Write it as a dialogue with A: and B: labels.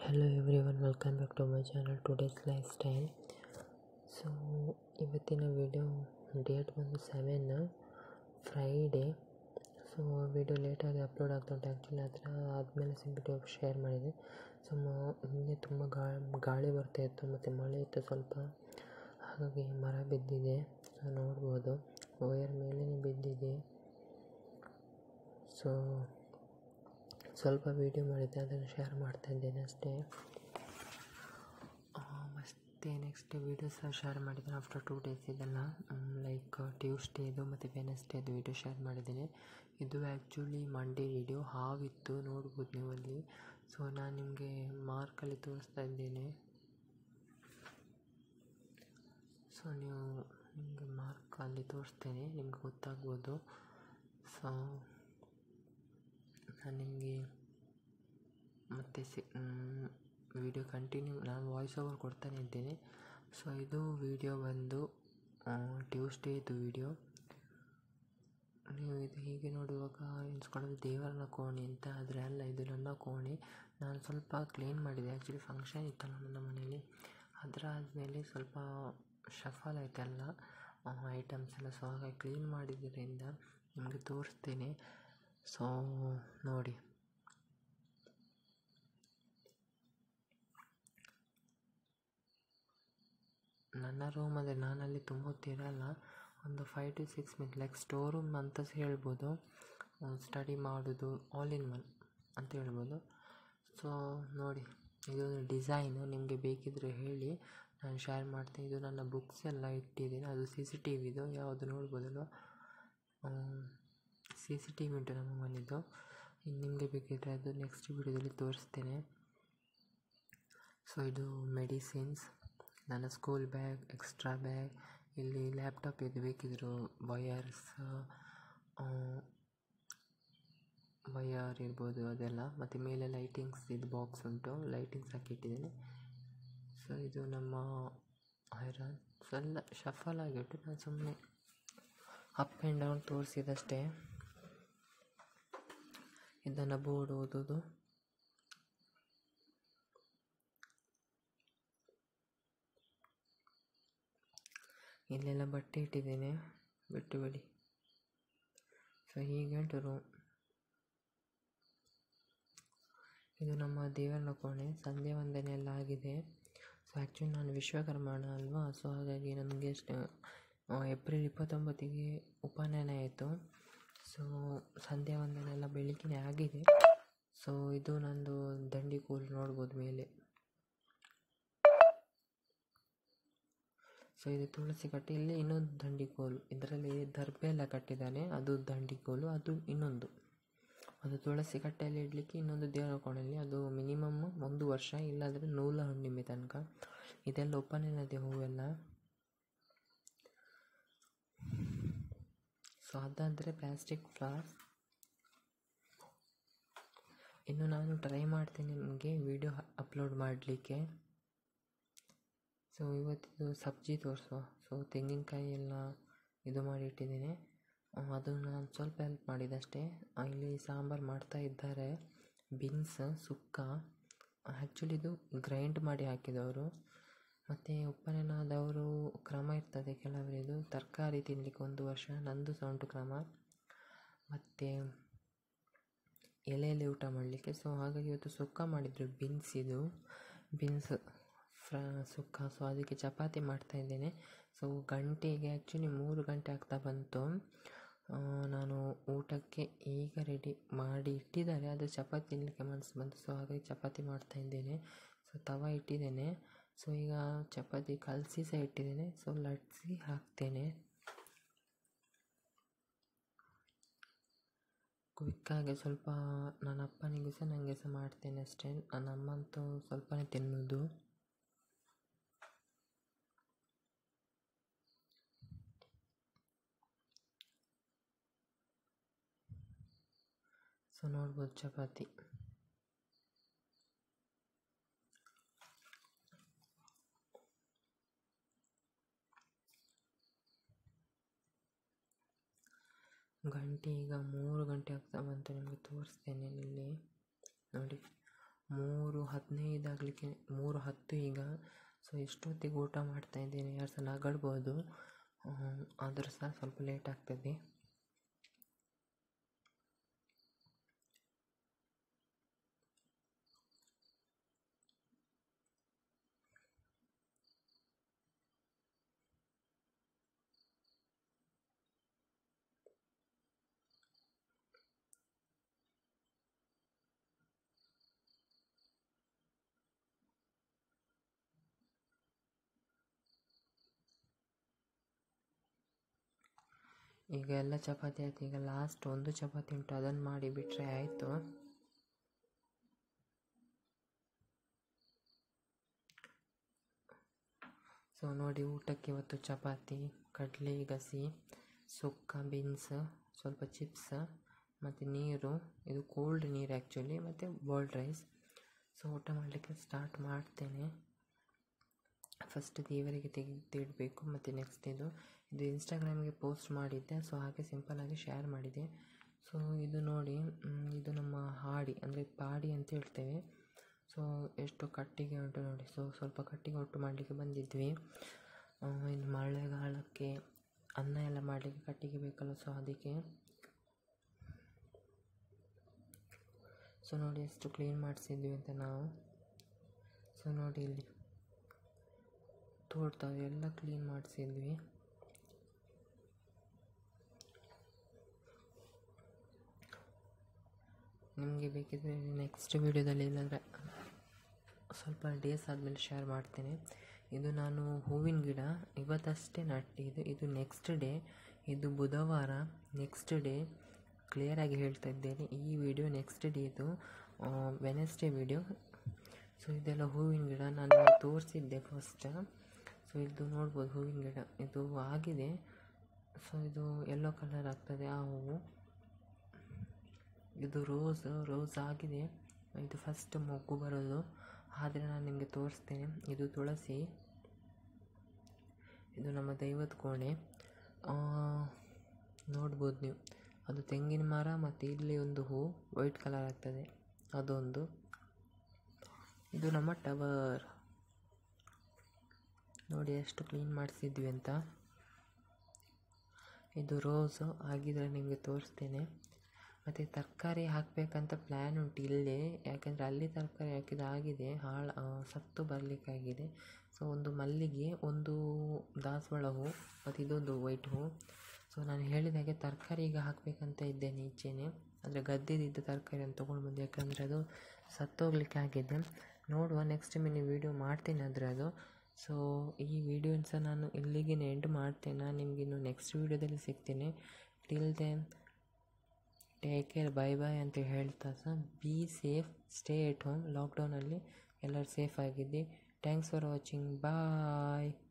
A: hello everyone welcome back to my channel today's lifestyle so ಇವತ್ತಿನ video date ಬಂದು seven Friday so video ಲೇಟಾಗಿ upload ಆಗ್ತುಂಟು actually ಅದರ ಆದಮೇಲೆ ಸಿಕ್ಬಿಟ್ಟು ಶೇರ್ ಮಾಡಿದೆ ಸೊ ನಿನ್ನೆ ತುಂಬ ಗಾಳಿ ಗಾಳಿ ಬರ್ತಾ ಇತ್ತು ಮತ್ತು ಮಳೆ ಇತ್ತು ಸ್ವಲ್ಪ ಹಾಗಾಗಿ ಮರ ಬಿದ್ದಿದೆ ಸೊ ನೋಡ್ಬೋದು ವಯರ್ ಮೇಲೇ ಬಿದ್ದಿದೆ ಸೊ ಸ್ವಲ್ಪ ವೀಡಿಯೋ ಮಾಡಿದ್ದೆ ಅದನ್ನು ಶೇರ್ ಮಾಡ್ತಾ ಇದ್ದೇನೆ ಅಷ್ಟೇ ಮತ್ತು ನೆಕ್ಸ್ಟ್ ವೀಡಿಯೋಸ್ ಶೇರ್ ಮಾಡಿದ್ದೀನಿ ಆಫ್ಟರ್ ಟೂ ಡೇಸ್ ಇದನ್ನು ಲೈಕ್ ಟ್ಯೂಸ್ಡೇದು ಮತ್ತು ವೆನಸ್ಡೇದು ವೀಡಿಯೋ ಶೇರ್ ಮಾಡಿದ್ದೀನಿ ಇದು ಆ್ಯಕ್ಚುಲಿ ಮಂಡೇ ವೀಡಿಯೋ ಹಾವಿತ್ತು ನೋಡ್ಬೋದು ನೀವು ಅಲ್ಲಿ ಸೊ ನಾನು ನಿಮಗೆ ಮಾರ್ಕಲ್ಲಿ ತೋರಿಸ್ತಾ ಇದ್ದೇನೆ ಸೊ ನೀವು ನಿಮಗೆ ಮಾರ್ಕ್ ಅಲ್ಲಿ ತೋರಿಸ್ತೇನೆ ನಿಮ್ಗೆ ಗೊತ್ತಾಗ್ಬೋದು ಸೊ ನಾನು ನಿಮಗೆ ಮತ್ತೆ ಸಿ ವಿಡಿಯೋ ಕಂಟಿನ್ಯೂ ನಾನು ವಾಯ್ಸ್ ಓವರ್ ಕೊಡ್ತಾನೆ ಇದ್ದೇನೆ ಸೊ ಇದು ವಿಡಿಯೋ ಬಂದು ಟ್ಯೂಸ್ಡೇದು ವಿಡಿಯೋ ನೀವು ಇದು ಹೀಗೆ ನೋಡುವಾಗ ಎನ್ಸ್ಕೊಳ್ಳೋದು ದೇವರನ ಕೋಣೆ ಅಂತ ಆದರೆ ಅಲ್ಲ ಇದು ನನ್ನ ಕೋಣೆ ನಾನು ಸ್ವಲ್ಪ ಕ್ಲೀನ್ ಮಾಡಿದೆ ಆ್ಯಕ್ಚುಲಿ ಫಂಕ್ಷನ್ ಇತ್ತಲ್ಲ ನನ್ನ ಮನೆಯಲ್ಲಿ ಅದರ ಆದಮೇಲೆ ಸ್ವಲ್ಪ ಶಫಲ್ ಆಯ್ತಲ್ಲ ಐಟಮ್ಸ್ ಎಲ್ಲ ಸೊ ಹಾಗಾಗಿ ಕ್ಲೀನ್ ಮಾಡಿದ್ದರಿಂದ ನಿಮಗೆ ತೋರಿಸ್ತೇನೆ ಸೊ ನೋಡಿ ನನ್ನ ರೂಮ್ ಅಂದರೆ ನಾನಲ್ಲಿ ತುಂಬ ಹೊತ್ತಿರಲ್ಲ ಒಂದು five to six minute like store room ಅಂತ ಸಹ ಹೇಳ್ಬೋದು ಸ್ಟಡಿ ಮಾಡೋದು ಆಲ್ ಇನ್ ಒನ್ ಅಂತ ಹೇಳ್ಬೋದು ಸೊ ನೋಡಿ ಇದೊಂದು ಡಿಸೈನು ನಿಮಗೆ ಬೇಕಿದ್ದರೆ ಹೇಳಿ ನಾನು ಶೇರ್ ಮಾಡ್ತೀನಿ ಇದು ನನ್ನ ಬುಕ್ಸ್ ಎಲ್ಲ ಇಟ್ಟಿದ್ದೀನಿ ಅದು ಸಿ ಸಿ ಟಿ ವಿದು ಯಾವುದು ನೋಡ್ಬೋದಲ್ವ ಸಿ ಸಿ ಟಿ ವಿ ಉಂಟು ನಮ್ಮ ಮನೆಯದು ಇನ್ನು ನಿಮಗೆ ಬೇಕಿದ್ದರೆ ಅದು ನೆಕ್ಸ್ಟ್ ವಿಡಿಯೋದಲ್ಲಿ ತೋರಿಸ್ತೇನೆ ಸೊ ಇದು ಮೆಡಿಸಿನ್ಸ್ ನನ್ನ ಸ್ಕೂಲ್ ಬ್ಯಾಗ್ ಎಕ್ಸ್ಟ್ರಾ ಬ್ಯಾಗ್ ಇಲ್ಲಿ ಲ್ಯಾಪ್ಟಾಪ್ ಇದು ಬೇಕಿದ್ರು ವಯರ್ಸ್ ವಯರ್ ಇರ್ಬೋದು ಅದೆಲ್ಲ ಮತ್ತು ಮೇಲೆ ಲೈಟಿಂಗ್ಸ್ ಇದು ಬಾಕ್ಸ್ ಉಂಟು ಲೈಟಿಂಗ್ಸ್ ಹಾಕಿಟ್ಟಿದ್ದೇನೆ ಸೊ ಇದು ನಮ್ಮ ಐರನ್ ಸೊ ಎಲ್ಲ ಶಫಲ್ ಆಗಿಟ್ಟು ನಾನು ಸುಮ್ಮನೆ ಅಪ್ ಆ್ಯಂಡ್ ಡೌನ್ ತೋರಿಸಿದಷ್ಟೇ ಇದನ್ನು ಬೋರ್ಡ್ ಓದೋದು ಇಲ್ಲೆಲ್ಲ ಬಟ್ಟೆ ಇಟ್ಟಿದ್ದೇನೆ ಬಿಟ್ಟು ಬಿಡಿ ಸೊ ಹೀಗೆ ಉಂಟು ರೂಮ್ ಇದು ನಮ್ಮ ದೇವರನ ಕೋಣೆ ಸಂಧ್ಯಾ ವಂದನೆ ಎಲ್ಲ ಆಗಿದೆ ಸೊ ಆ್ಯಕ್ಚುಲಿ ನಾನು ವಿಶ್ವಕರ್ಮಣ ಅಲ್ವಾ ಸೊ ಹಾಗಾಗಿ ನನಗೆ ಏಪ್ರಿಲ್ ಇಪ್ಪತ್ತೊಂಬತ್ತಿಗೆ ಉಪನಯನ ಆಯಿತು ಸೊ ಸಂಧ್ಯಾ ವಂದನೆ ಎಲ್ಲ ಬೆಳಿಗ್ಗೆ ಆಗಿದೆ ಸೊ ಇದು ನಂದು ದಂಡಿ ಕೋಲು ನೋಡ್ಬೋದು ಮೇಲೆ ಸೊ ಇದು ತುಳಸಿ ಕಟ್ಟೆ ಇಲ್ಲಿ ಇನ್ನೊಂದು ದಂಡಿಕೋಲು ಇದರಲ್ಲಿ ದರ್ಬೆ ಎಲ್ಲ ಕಟ್ಟಿದ್ದಾನೆ ಅದು ದಂಡಿಕೋಲು ಅದು ಇನ್ನೊಂದು ಅದು ತುಳಸಿ ಕಟ್ಟೆಯಲ್ಲಿ ಇಡಲಿಕ್ಕೆ ಇನ್ನೊಂದು ದೇವರ ಕೋಣೆಯಲ್ಲಿ ಅದು ಮಿನಿಮಮ್ ಒಂದು ವರ್ಷ ಇಲ್ಲಾಂದರೆ ನೂಲ ಹುಣ್ಣಿಮೆ ತನಕ ಇದೆಲ್ಲ ಉಪನಯನದೆ ಹೂವೆಲ್ಲ ಸೊ ಅದಾದರೆ ಪ್ಲಾಸ್ಟಿಕ್ ಫ್ಲವರ್ಸ್ ಇನ್ನು ನಾನು ಟ್ರೈ ಮಾಡ್ತೀನಿ ನಿಮಗೆ ವಿಡಿಯೋ ಅಪ್ಲೋಡ್ ಮಾಡಲಿಕ್ಕೆ ಸೊ ಇವತ್ತಿದು ಸಬ್ಜಿ ತೋರಿಸುವ ಸೊ ತೆಂಗಿನಕಾಯಿ ಎಲ್ಲ ಇದು ಮಾಡಿ ಇಟ್ಟಿದ್ದೀನಿ ಅದು ನಾನು ಸ್ವಲ್ಪ ಹೆಲ್ಪ್ ಮಾಡಿದಷ್ಟೇ ಇಲ್ಲಿ ಸಾಂಬಾರು ಮಾಡ್ತಾ ಇದ್ದಾರೆ ಬೀನ್ಸ್ ಸುಕ್ಕ ಆ್ಯಕ್ಚುಲಿ ಇದು ಗ್ರೈಂಡ್ ಮಾಡಿ ಹಾಕಿದವರು ಮತ್ತು ಉಪನಯನದವರು ಕ್ರಮ ಇರ್ತದೆ ಕೆಲವರಿದು ತರಕಾರಿ ತಿನ್ನಲಿಕ್ಕೆ ಒಂದು ವರ್ಷ ನಂದು ಸಹ ಉಂಟು ಕ್ರಮ ಮತ್ತು ಎಲೆಯಲ್ಲಿ ಊಟ ಮಾಡಲಿಕ್ಕೆ ಸೊ ಹಾಗಾಗಿ ಇವತ್ತು ಸುಕ್ಕ ಮಾಡಿದರು ಬೀನ್ಸ್ ಇದು ಬೀನ್ಸ್ ಫ್ರಾ ಸುಕ್ಕ ಸೊ ಅದಕ್ಕೆ ಚಪಾತಿ ಮಾಡ್ತಾಯಿದ್ದೇನೆ ಸೊ ಗಂಟೆಗೆ ಆ್ಯಕ್ಚುಲಿ ಮೂರು ಗಂಟೆ ಆಗ್ತಾ ಬಂತು ನಾನು ಊಟಕ್ಕೆ ಈಗ ರೆಡಿ ಮಾಡಿ ಇಟ್ಟಿದ್ದಾರೆ ಅದು ಚಪಾತಿ ತಿನ್ನಲಿಕ್ಕೆ ಮನಸ್ಸು ಬಂತು ಸೊ ಹಾಗಾಗಿ ಚಪಾತಿ ಮಾಡ್ತಾಯಿದ್ದೇನೆ ಸೊ ತವ ಇಟ್ಟಿದ್ದೇನೆ ಸೊ ಈಗ ಚಪಾತಿ ಕಲಸಿ ಸಹ ಇಟ್ಟಿದ್ದೇನೆ ಸೊ ಲಟ್ಸಿ ಹಾಕ್ತೇನೆ ಕ್ವಿಕ್ಕಾಗಿ ಸ್ವಲ್ಪ ನನ್ನ ಅಪ್ಪನಿಗೂ ಸಹ ನನಗೆ ಸಹ ಮಾಡ್ತೇನೆ ಅಷ್ಟೇ ನನ್ನ ಅಮ್ಮಂತೂ ಸ್ವಲ್ಪನೇ ತಿನ್ನೋದು ಸೊ ನೋಡ್ಬೋದು ಚಪಾತಿ ಗಂಟೆ ಈಗ ಮೂರು ಗಂಟೆ ಆಗ್ತಾ ಬಂತು ನಿಮಗೆ ತೋರಿಸ್ತೇನೆ ಇಲ್ಲಿ ನೋಡಿ ಮೂರು ಹದಿನೈದು ಆಗಲಿಕ್ಕೆ ಮೂರು ಹತ್ತು ಈಗ ಸೊ ಎಷ್ಟೊತ್ತಿಗೆ ಊಟ ಮಾಡ್ತಾ ಇದ್ದೇನೆ ಯಾರು ಸಹ ನಗಡ್ಬೋದು ಆದರೂ ಸಹ ಸ್ವಲ್ಪ ಲೇಟ್ ಆಗ್ತದೆ ಈಗ ಎಲ್ಲ ಚಪಾತಿ ಆಯ್ತು ಈಗ ಲಾಸ್ಟ್ ಒಂದು ಚಪಾತಿ ಉಂಟು ಅದನ್ನು ಮಾಡಿ ಬಿಟ್ಟರೆ ಆಯಿತು ಸೊ ನೋಡಿ ಊಟಕ್ಕೆ ಇವತ್ತು ಚಪಾತಿ ಕಡಲೆ ಗಸಿ ಸುಕ್ಕ ಬೀನ್ಸ್ ಸ್ವಲ್ಪ ಚಿಪ್ಸ್ ಮತ್ತು ನೀರು ಇದು ಕೋಲ್ಡ್ ನೀರು ಆ್ಯಕ್ಚುಲಿ ಮತ್ತು ಬಾಯ್ಲ್ಡ್ ರೈಸ್ ಸೊ ಊಟ ಮಾಡಲಿಕ್ಕೆ ಸ್ಟಾರ್ಟ್ ಮಾಡ್ತೇನೆ ಫಸ್ಟ್ ದೇವರಿಗೆ ತೆಗೆದಿಡಬೇಕು ಮತ್ತು ನೆಕ್ಸ್ಟ್ ಇದು ಇದು ಇನ್ಸ್ಟಾಗ್ರಾಮಿಗೆ ಪೋಸ್ಟ್ ಮಾಡಿದ್ದೆ ಸೊ ಹಾಗೆ ಸಿಂಪಲ್ಲಾಗಿ ಶೇರ್ ಮಾಡಿದೆ ಸೊ ಇದು ನೋಡಿ ಇದು ನಮ್ಮ ಹಾಡಿ ಅಂದರೆ ಪಾಡಿ ಅಂತ ಹೇಳ್ತೇವೆ ಸೊ ಎಷ್ಟು ಕಟ್ಟಿಗೆ ಉಂಟು ನೋಡಿ ಸೊ ಸ್ವಲ್ಪ ಕಟ್ಟಿಗೆ ಒಟ್ಟು ಮಾಡಲಿಕ್ಕೆ ಬಂದಿದ್ವಿ ಇನ್ನು ಮಳೆಗಾಲಕ್ಕೆ ಅನ್ನ ಎಲ್ಲ ಮಾಡಲಿಕ್ಕೆ ಕಟ್ಟಿಗೆ ಬೇಕಲ್ಲ ಸೊ ಅದಕ್ಕೆ ಸೊ ನೋಡಿ ಎಷ್ಟು ಕ್ಲೀನ್ ಮಾಡಿಸಿದ್ವಿ ಅಂತ ನಾವು ಸೊ ನೋಡಿ ಇಲ್ಲಿ ತೋಡ್ತಾವೆ ಎಲ್ಲ ಕ್ಲೀನ್ ಮಾಡಿಸಿದ್ವಿ ನಿಮಗೆ ಬೇಕಿದ್ರೆ ನೆಕ್ಸ್ಟ್ ವೀಡಿಯೋದಲ್ಲಿ ಇಲ್ಲಾಂದರೆ ಸ್ವಲ್ಪ ಡೇಸ್ ಆದಮೇಲೆ ಶೇರ್ ಮಾಡ್ತೇನೆ ಇದು ನಾನು ಹೂವಿನ ಗಿಡ ಇವತ್ತಷ್ಟೇ ನಟ್ಟಿದ್ದು ಇದು ನೆಕ್ಸ್ಟ್ ಡೇ ಇದು ಬುಧವಾರ ನೆಕ್ಸ್ಟ್ ಡೇ ಕ್ಲಿಯರಾಗಿ ಹೇಳ್ತಾ ಇದ್ದೇನೆ ಈ ವಿಡಿಯೋ ನೆಕ್ಸ್ಟ್ ಡೇ ಇದು ವೆನೆಸ್ಡೇ ವಿಡಿಯೋ ಸೊ ಇದೆಲ್ಲ ಹೂವಿನ ಗಿಡ ನಾನು ತೋರಿಸಿದ್ದೆ ಫಸ್ಟ್ ಸೊ ಇದು ನೋಡ್ಬೋದು ಹೂವಿನ ಗಿಡ ಇದು ಆಗಿದೆ ಸೊ ಇದು ಯೆಲ್ಲೋ ಕಲರ್ ಆಗ್ತದೆ ಆ ಹೂವು ಇದು ರೋಸ್ ರೋಸ್ ಆಗಿದೆ ಇದು ಫಸ್ಟ್ ಮೊಗ್ಗು ಬರೋದು ಆದರೆ ನಾನು ನಿಮಗೆ ತೋರಿಸ್ತೇನೆ ಇದು ತುಳಸಿ ಇದು ನಮ್ಮ ದೈವದ ಕೋಣೆ ನೋಡ್ಬೋದು ನೀವು ಅದು ತೆಂಗಿನ ಮರ ಮತ್ತು ಇಲ್ಲಿ ಒಂದು ಹೂ ವೈಟ್ ಕಲರ್ ಆಗ್ತದೆ ಅದೊಂದು ಇದು ನಮ್ಮ ಟವರ್ ನೋಡಿ ಎಷ್ಟು ಕ್ಲೀನ್ ಮಾಡಿಸಿದ್ವಿ ಅಂತ ಇದು ರೋಸು ಆಗಿದ್ರೆ ನಿಮಗೆ ತೋರಿಸ್ತೇನೆ ಮತ್ತು ತರಕಾರಿ ಹಾಕಬೇಕಂತ ಪ್ಲ್ಯಾನ್ ಉಂಟು ಇಲ್ಲೇ ಯಾಕಂದರೆ ಅಲ್ಲಿ ತರಕಾರಿ ಹಾಕಿದ ಆಗಿದೆ ಹಾಳು ಸತ್ತು ಬರಲಿಕ್ಕಾಗಿದೆ ಸೊ ಒಂದು ಮಲ್ಲಿಗೆ ಒಂದು ದಾಸವಾಳ ಹೂ ಮತ್ತು ಇದೊಂದು ವೈಟ್ ಹೂ ಸೊ ನಾನು ಹೇಳಿದ ಹಾಗೆ ತರಕಾರಿ ಈಗ ಹಾಕಬೇಕಂತ ಇದ್ದೇನೆ ಈಚೆನೆ ಅಂದರೆ ಗದ್ದೆದಿದ್ದ ತರಕಾರಿ ಅಂತ ತೊಗೊಂಡು ಬಂದು ಯಾಕಂದರೆ ಅದು ಸತ್ತೋಗ್ಲಿಕ್ಕೆ ಆಗಿದೆ ನೋಡುವ ನೆಕ್ಸ್ಟ್ ಟೈಮ್ ವೀಡಿಯೋ ಮಾಡ್ತೀನಿ ಆದರೆ ಅದು ಸೊ ಈ ವಿಡಿಯೋನ ಸಹ ನಾನು ಇಲ್ಲಿಗೆ ಎಂಡ್ ಮಾಡ್ತೇನೆ ನಾನು ನಿಮ್ಗೆ ಇನ್ನು ನೆಕ್ಸ್ಟ್ ವೀಡಿಯೋದಲ್ಲಿ ಸಿಗ್ತೀನಿ till then take care bye bye ಅಂತ ಹೇಳ್ತಾ ಸಹ be safe stay at home ಲಾಕ್ಡೌನಲ್ಲಿ ಎಲ್ಲರೂ ಸೇಫ್ ಆಗಿದ್ದಿ ಥ್ಯಾಂಕ್ಸ್ ಫಾರ್ ವಾಚಿಂಗ್ ಬಾಯ್